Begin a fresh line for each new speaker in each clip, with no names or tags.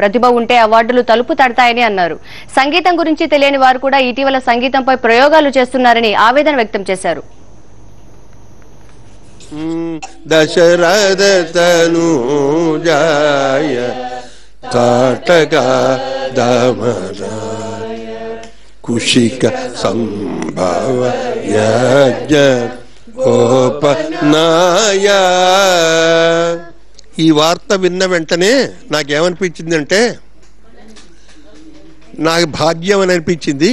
ప్రతిభ ఉంటే అవార్డులు తలుపు తడతాయని అన్నారు సంగీతం గురించి తెలియని వారు కూడా ఇటీవల సంగీతంపై ప్రయోగాలు చేస్తున్నారని ఆవేదన వ్యక్తం చేశారు
దశరథ తనూజాయ తాటగా దమరాయ కుషిక సంభవ యజ్ఞ గోపనాయ ఈ వార్త విన్న వెంటనే నాకేమనిపించిందంటే నాకు భాగ్యం అని అనిపించింది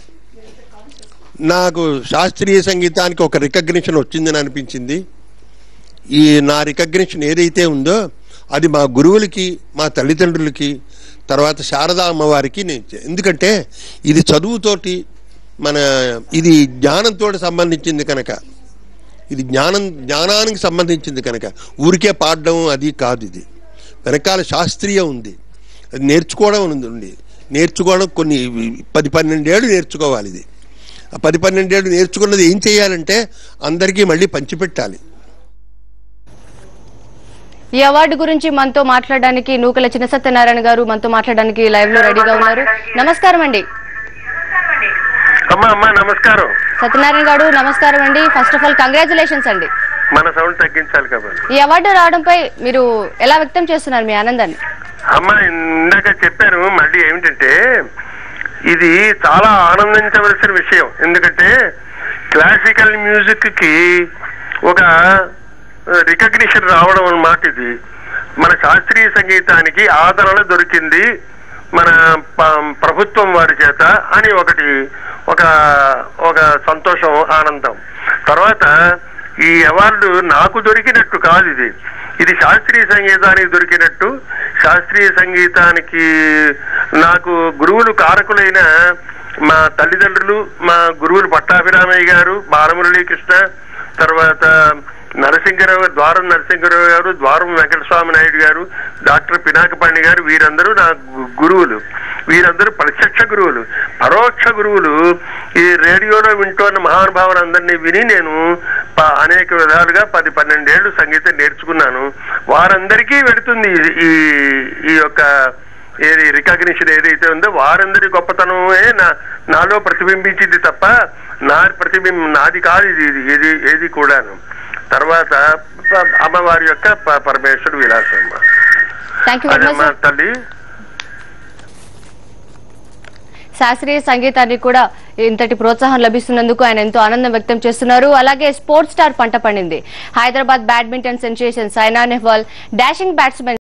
నాకు శాస్త్రీయ సంగీతానికి ఒక రికగ్నిషన్ వచ్చిందని అనిపించింది ఈ నా రికగ్నిషన్ ఏదైతే ఉందో అది మా గురువులకి మా తల్లిదండ్రులకి తర్వాత శారదా అమ్మవారికి నేను చే- ఎందుకంటే ఇది చదువుతోటి మన ఇది జ్ఞానంతో సంబంధించింది కనుక ఇది జ్ఞానం జ్ఞానానికి సంబంధించింది కనుక ఊరికే పాడడం అది కాదు ఇది వెనకాల శాస్త్రీయం ఉంది అది నేర్చుకోవడం ఉంది ఉంది నేర్చుకోవడం కొన్ని పది పన్నెండేళ్ళు నేర్చుకోవాలి ఇది ఆ పది పన్నెండేళ్ళు నేర్చుకున్నది ఏం చేయాలంటే అందరికీ మళ్ళీ పంచిపెట్టాలి
ఈ అవార్డు గురించి మనతో మాట్లాడడానికి నూకల చిన్న సత్యనారాయణ గారు మనతో మాట్లాడడానికి లైవ్ లో రెడీగా ఉన్నారు నమస్కారం అండి
అమ్మా అమ్మా నమస్కారం
సత్యనారాయణ గారు నమస్కారం అండి ఫస్ట్ ఆఫ్ ఆల్ కంగ్రాచులేషన్స్ అండి
మన సౌండ్ తగ్గించాలి కాబట్టి
ఈ అవార్డు రావడంపై మీరు ఎలా వ్యక్తం చేస్తున్నారు మీ ఆనందాన్ని
అమ్మా ఇందాక చెప్పాను మళ్ళీ ఏమిటంటే ఇది చాలా ఆనందించవలసిన విషయం ఎందుకంటే క్లాసికల్ మ్యూజిక్ కి ఒక రికగ్నిషన్ రావడం అన్నమాట ఇది మన శాస్త్రీయ సంగీతానికి ఆదరణ దొరికింది మన ప- ప్రభుత్వం వారి చేత అని ఒకటి ఒక ఒక సంతోషం ఆనందం తర్వాత ఈ అవార్డు నాకు దొరికినట్టు కాదు ఇది ఇది శాస్త్రీయ సంగీతానికి దొరికినట్టు శాస్త్రీయ సంగీతానికి నాకు గురువులు కారకులైన మా తల్లిదండ్రులు మా గురువులు పట్టాభిరామయ్య గారు బాలమురళీకృష్ణ తర్వాత నరసింహరావు ద్వారం నరసింహరావు గారు ద్వారం వెంకటస్వామి నాయుడు గారు డాక్టర్ పినాకపండి గారు వీరందరూ నా గు- గురువులు వీరందరూ ప్రత్యక్ష గురువులు పరోక్ష గురువులు ఈ రేడియోలో వింటున్న మహానుభావులందరినీ విని నేను ప- అనేక విధాలుగా పది పన్నెండేళ్లు సంగీతం నేర్చుకున్నాను వారందరికీ వెళుతుంది ఈ- ఈ ఈ యొక్క ఏది రికగ్నిషన్ ఏదైతే ఉందో వారందరి గొప్పతనమే నా నాలో ప్రతిబింబించింది తప్ప నా ప్రతిబింబం నాది కాదు ఇది ఇది ఏది ఏది కూడాను తర్వాత ప- అమ్మవారి యొక్క ప- పరమేశ్వరుడు విలాసమ్మ
థ్యాంక్ యూ వెరీ
అదమ్మా
మచ్
తల్లి
శాస్త్రీయ సంగీతానికి కూడా ఇంతటి ప్రోత్సాహం లభిస్తున్నందుకు ఆయన ఎంతో ఆనందం వ్యక్తం చేస్తున్నారు అలాగే స్పోర్ట్స్ స్టార్ పంట పండింది Hyderabad badminton sensation Saina Nehwal dashing batsmen